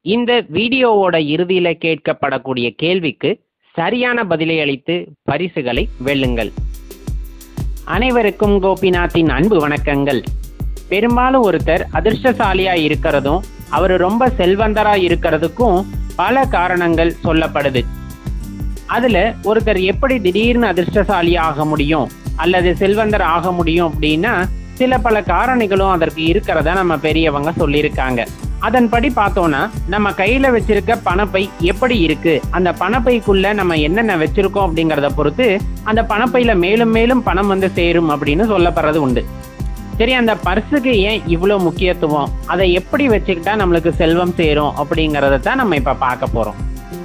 இந்த வீடியோவோட இறுதியில கேட்கப்படக்கூடிய கேள்விக்கு சரியான பதிலை அளித்து பரிசுகளை வெல்லுங்கள் அனைவருக்கும் கோபிநாத்தின் அன்பு வணக்கங்கள் பெரும்பாலும் ஒருத்தர் அதிர்ஷ்டசாலியா இருக்கிறதும் அவர் ரொம்ப செல்வந்தரா இருக்கிறதுக்கும் பல காரணங்கள் சொல்லப்படுது அதுல ஒருத்தர் எப்படி திடீர்னு அதிர்ஷ்டசாலி ஆக முடியும் அல்லது செல்வந்தர் ஆக முடியும் அப்படின்னா சில பல காரணிகளும் அதற்கு இருக்கிறதா நம்ம பெரியவங்க சொல்லியிருக்காங்க அதன்படி பார்த்தோம்னா நம்ம கையில வச்சிருக்க பணப்பை எப்படி இருக்கு அந்த பணப்பைக்குள்ள நம்ம என்னென்ன வச்சிருக்கோம் அப்படிங்கறத பொறுத்து அந்த பணப்பையில மேலும் மேலும் பணம் வந்து சேரும் அப்படின்னு சொல்லப்படுறது உண்டு சரி அந்த பர்ஸுக்கு ஏன் இவ்வளவு முக்கியத்துவம் அதை எப்படி வச்சுக்கிட்டா நம்மளுக்கு செல்வம் சேரும் அப்படிங்கறத தான் நம்ம இப்ப பார்க்க போறோம்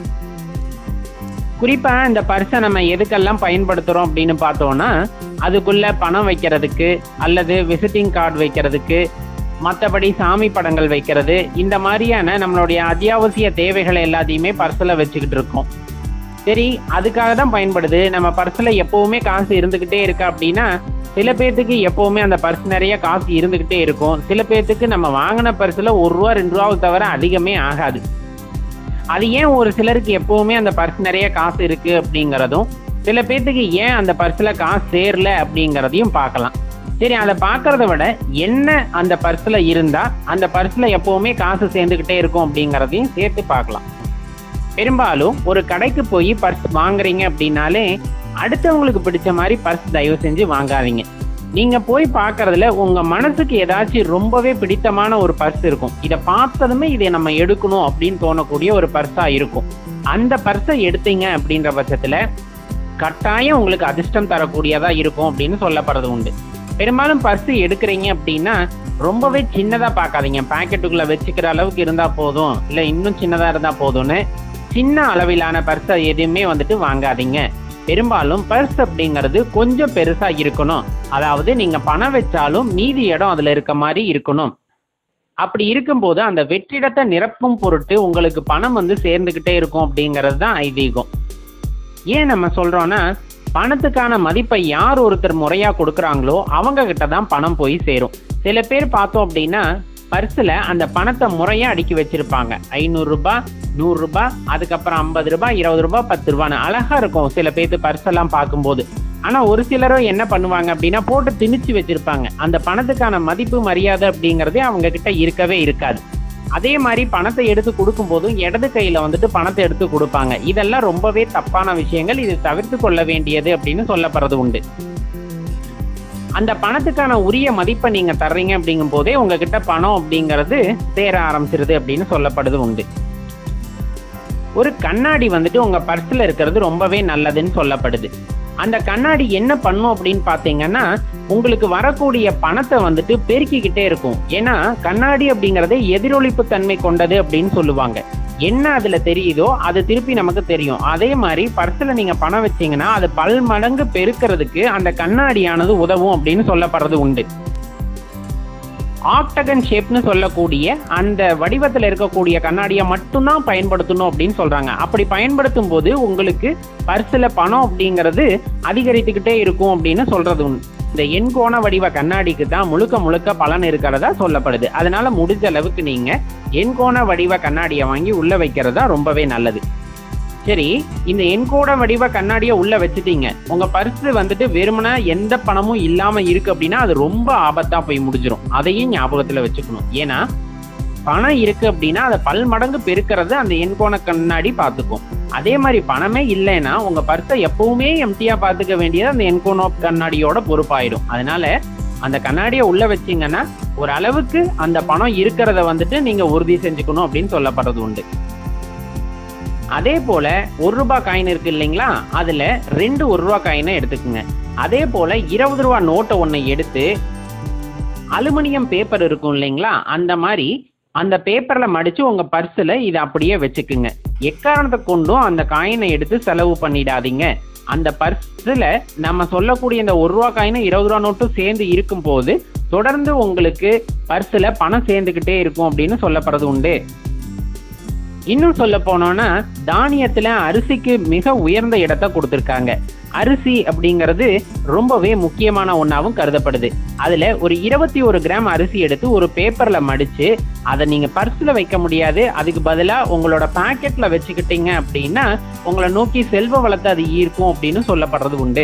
குறிப்பா இந்த பர்ஸை நம்ம எதுக்கெல்லாம் பயன்படுத்துறோம் அப்படின்னு பார்த்தோம்னா அதுக்குள்ள பணம் வைக்கிறதுக்கு அல்லது விசிட்டிங் கார்டு வைக்கிறதுக்கு மற்றபடி சாமி படங்கள் வைக்கிறது இந்த மாதிரியான நம்மளுடைய அத்தியாவசிய தேவைகளை எல்லாத்தையுமே பர்ஸில் வச்சுக்கிட்டு இருக்கோம் சரி அதுக்காக தான் பயன்படுது நம்ம பர்ஸில் எப்பவுமே காசு இருந்துக்கிட்டே இருக்கு அப்படின்னா சில பேர்த்துக்கு எப்பவுமே அந்த பர்ஸ் நிறைய காசு இருந்துக்கிட்டே இருக்கும் சில பேர்த்துக்கு நம்ம வாங்கின பர்ஸில் ஒரு ரூபா ரெண்டு ரூபாவை தவிர அதிகமே ஆகாது அது ஏன் ஒரு சிலருக்கு எப்பவுமே அந்த பர்ஸ் நிறைய காசு இருக்கு அப்படிங்கிறதும் சில பேர்த்துக்கு ஏன் அந்த பர்ஸ்ல காசு சேரல அப்படிங்கிறதையும் பார்க்கலாம் சரி அதை பார்க்கறத விட என்ன அந்த பர்ஸ்ல இருந்தா அந்த பர்ஸ்ல எப்பவுமே காசு சேர்ந்துக்கிட்டே இருக்கும் அப்படிங்கிறதையும் சேர்த்து பார்க்கலாம் பெரும்பாலும் ஒரு கடைக்கு போய் பர்ஸ் வாங்குறீங்க அப்படின்னாலே அடுத்தவங்களுக்கு பிடிச்ச மாதிரி பர்ஸ் தயவு செஞ்சு வாங்காதீங்க நீங்க போய் பார்க்கறதுல உங்க மனசுக்கு ஏதாச்சும் ரொம்பவே பிடித்தமான ஒரு பர்ஸ் இருக்கும் இதை பார்த்ததுமே இதை நம்ம எடுக்கணும் அப்படின்னு தோணக்கூடிய ஒரு பர்ஸா இருக்கும் அந்த பர்ஸை எடுத்தீங்க அப்படின்ற பட்சத்துல கட்டாயம் உங்களுக்கு அதிர்ஷ்டம் தரக்கூடியதா இருக்கும் அப்படின்னு சொல்லப்படுறது உண்டு பெரும்பாலும் பர்ஸ் எடுக்கிறீங்க அப்படின்னா ரொம்பவே சின்னதா பார்க்காதீங்க பாக்கெட்டுக்குள்ள வச்சுக்கிற அளவுக்கு இருந்தா போதும் இல்ல இன்னும் சின்னதா இருந்தா போதும்னு சின்ன அளவிலான பர்ஸை எதுவுமே வந்துட்டு வாங்காதீங்க பெரும்பாலும் பர்ஸ் அப்படிங்கிறது கொஞ்சம் பெருசா இருக்கணும் அதாவது நீங்க பணம் வச்சாலும் மீதி இடம் அதுல இருக்க மாதிரி இருக்கணும் அப்படி இருக்கும்போது அந்த வெற்றிடத்தை நிரப்பும் பொருட்டு உங்களுக்கு பணம் வந்து சேர்ந்துகிட்டே இருக்கும் அப்படிங்கிறது தான் ஐதீகம் ஏன் நம்ம சொல்றோம்னா பணத்துக்கான மதிப்பை யார் ஒருத்தர் முறையா கொடுக்குறாங்களோ அவங்க கிட்ட தான் பணம் போய் சேரும் சில பேர் பார்த்தோம் அப்படின்னா பர்ஸில் அந்த பணத்தை முறையாக அடுக்கி வச்சிருப்பாங்க ஐநூறு ரூபாய் நூறு ரூபாய் அதுக்கப்புறம் ஐம்பது ரூபாய் இருபது ரூபாய் பத்து ரூபான்னு அழகா இருக்கும் சில பேர்த்து பர்ஸ் எல்லாம் பார்க்கும்போது ஆனா ஒரு சிலரும் என்ன பண்ணுவாங்க அப்படின்னா போட்டு திணிச்சு வச்சிருப்பாங்க அந்த பணத்துக்கான மதிப்பு மரியாதை அப்படிங்கறதே அவங்க கிட்ட இருக்கவே இருக்காது அதே மாதிரி பணத்தை எடுத்து கொடுக்கும் போதும் இடது கையில வந்துட்டு பணத்தை எடுத்து கொடுப்பாங்க இதெல்லாம் ரொம்பவே தப்பான விஷயங்கள் இது தவிர்த்து கொள்ள வேண்டியது அப்படின்னு சொல்லப்படுறது உண்டு அந்த பணத்துக்கான உரிய மதிப்பை நீங்க தர்றீங்க அப்படிங்கும் போதே உங்ககிட்ட பணம் அப்படிங்கிறது சேர ஆரம்பிச்சிருது அப்படின்னு சொல்லப்படுது உண்டு ஒரு கண்ணாடி வந்துட்டு உங்க பர்ஸ்ல இருக்கிறது ரொம்பவே நல்லதுன்னு சொல்லப்படுது அந்த கண்ணாடி என்ன பண்ணும் அப்படின்னு பாத்தீங்கன்னா உங்களுக்கு வரக்கூடிய பணத்தை வந்துட்டு பெருக்கிக்கிட்டே இருக்கும் ஏன்னா கண்ணாடி அப்படிங்கறதே எதிரொலிப்பு தன்மை கொண்டது அப்படின்னு சொல்லுவாங்க என்ன அதுல தெரியுதோ அது திருப்பி நமக்கு தெரியும் அதே மாதிரி பர்ஸ்ல நீங்க பணம் வச்சீங்கன்னா அது பல் மடங்கு பெருக்கிறதுக்கு அந்த கண்ணாடியானது உதவும் அப்படின்னு சொல்லப்படுறது உண்டு ஆக்டகன் ஷேப்னு சொல்லக்கூடிய அந்த வடிவத்தில் இருக்கக்கூடிய கண்ணாடியை மட்டும்தான் பயன்படுத்தணும் அப்படின்னு சொல்றாங்க அப்படி பயன்படுத்தும் போது உங்களுக்கு பர்ஸில் பணம் அப்படிங்கிறது அதிகரித்துக்கிட்டே இருக்கும் அப்படின்னு சொல்றது உண்டு இந்த எண்கோண வடிவ கண்ணாடிக்கு தான் முழுக்க முழுக்க பலன் இருக்கிறதா சொல்லப்படுது அதனால முடிஞ்ச அளவுக்கு நீங்க எண்கோண வடிவ கண்ணாடியை வாங்கி உள்ள வைக்கிறதா ரொம்பவே நல்லது சரி இந்த எண்கோட வடிவ கண்ணாடியை உள்ள வச்சுட்டீங்க உங்க பர்ஸ் வந்துட்டு வெறுமனா எந்த பணமும் இல்லாம இருக்கு அப்படின்னா அது ரொம்ப ஆபத்தா போய் முடிஞ்சிடும் அதையும் ஞாபகத்துல வச்சுக்கணும் ஏன்னா பணம் இருக்கு அப்படின்னா அதை பல் மடங்கு பெருக்கிறது அந்த எண்கோண கண்ணாடி பார்த்துக்கும் அதே மாதிரி பணமே இல்லைன்னா உங்க பர்ஸை எப்பவுமே எம்டியா பார்த்துக்க வேண்டியது அந்த எண்கோண கண்ணாடியோட பொறுப்பாயிடும் அதனால அந்த கண்ணாடியை உள்ள வச்சீங்கன்னா ஒரு அளவுக்கு அந்த பணம் இருக்கிறத வந்துட்டு நீங்க உறுதி செஞ்சுக்கணும் அப்படின்னு சொல்லப்படுறது உண்டு அதே போல ஒரு ரூபாய் காயின் இருக்கு இல்லைங்களா அதுல ரெண்டு ஒரு ரூபாய் காயினை எடுத்துக்குங்க அதே போல இருபது ரூபாய் நோட்டை ஒண்ணு எடுத்து அலுமினியம் பேப்பர் இருக்கும் இல்லைங்களா அந்த மாதிரி அந்த பேப்பர்ல மடிச்சு உங்க பர்ஸ்ல இதை அப்படியே வச்சுக்குங்க எக்காரணத்தை கொண்டும் அந்த காயினை எடுத்து செலவு பண்ணிடாதீங்க அந்த பர்ஸ்ல நம்ம சொல்லக்கூடிய இந்த ஒரு ரூபா காயினும் இருபது ரூபா நோட்டும் சேர்ந்து இருக்கும் போது தொடர்ந்து உங்களுக்கு பர்ஸ்ல பணம் சேர்ந்துகிட்டே இருக்கும் அப்படின்னு சொல்லப்படுறது உண்டு இன்னும் சொல்ல போனோம்னா தானியத்துல அரிசிக்கு மிக உயர்ந்த இடத்தை கொடுத்துருக்காங்க அரிசி அப்படிங்கிறது ரொம்பவே முக்கியமான ஒன்றாவும் கருதப்படுது அதுல ஒரு இருபத்தி ஒரு கிராம் அரிசி எடுத்து ஒரு பேப்பர்ல மடிச்சு அதை நீங்க பர்ஸ்ல வைக்க முடியாது அதுக்கு பதிலா உங்களோட பாக்கெட்ல வச்சுக்கிட்டீங்க அப்படின்னா உங்களை நோக்கி செல்வ வளத்தை அது ஈர்க்கும் அப்படின்னு சொல்லப்படுறது உண்டு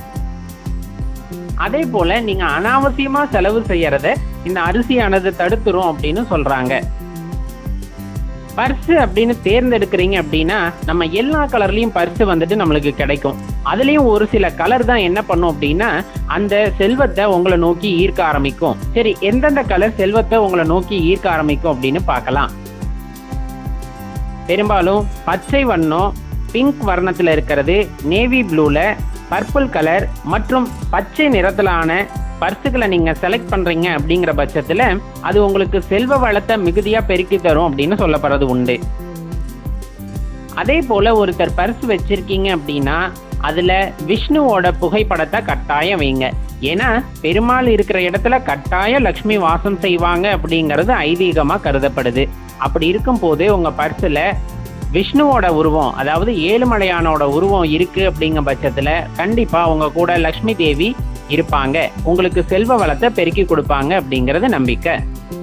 அதே போல நீங்க அனாவசியமா செலவு செய்யறத இந்த அரிசியானது தடுத்துரும் அப்படின்னு சொல்றாங்க பர்ஸ் அப்படின்னு தேர்ந்தெடுக்கிறீங்க அப்படின்னா நம்ம எல்லா கலர்லயும் பர்ஸ் வந்துட்டு நம்மளுக்கு கிடைக்கும் அதுலயும் ஒரு சில கலர் தான் என்ன பண்ணும் அப்படின்னா அந்த செல்வத்தை உங்களை நோக்கி ஈர்க்க ஆரம்பிக்கும் சரி எந்தெந்த கலர் செல்வத்தை உங்களை நோக்கி ஈர்க்க ஆரம்பிக்கும் அப்படின்னு பார்க்கலாம் பெரும்பாலும் பச்சை வண்ணம் பிங்க் வர்ணத்துல இருக்கிறது நேவி ப்ளூல பர்பிள் கலர் மற்றும் பச்சை நிறத்திலான பர்ஸுகளை நீங்க செலக்ட் பண்றீங்க அப்படிங்கிற பட்சத்துல அது உங்களுக்கு செல்வ வளத்தை மிகுதியா பெருக்கி தரும் அப்படின்னு சொல்லப்படுறது உண்டு அதே போல ஒருத்தர் பர்ஸ் வச்சிருக்கீங்க அப்படின்னா அதுல விஷ்ணுவோட புகைப்படத்தை கட்டாயம் வைங்க ஏன்னா பெருமாள் இருக்கிற இடத்துல கட்டாய லக்ஷ்மி வாசம் செய்வாங்க அப்படிங்கிறது ஐதீகமா கருதப்படுது அப்படி இருக்கும் போது உங்க பர்ஸ்ல விஷ்ணுவோட உருவம் அதாவது ஏழுமலையானோட உருவம் இருக்கு அப்படிங்கிற பட்சத்துல கண்டிப்பா உங்க கூட லக்ஷ்மி தேவி இருப்பாங்க உங்களுக்கு செல்வ வளத்தை பெருக்கி கொடுப்பாங்க அப்படிங்கிறது நம்பிக்கை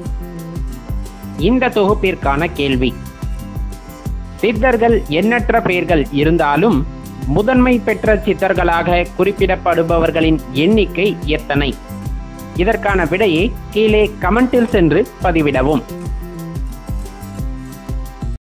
இந்த தொகுப்பிற்கான கேள்வி சித்தர்கள் எண்ணற்ற பெயர்கள் இருந்தாலும் முதன்மை பெற்ற சித்தர்களாக குறிப்பிடப்படுபவர்களின் எண்ணிக்கை எத்தனை இதற்கான விடையை கீழே கமெண்டில் சென்று பதிவிடவும்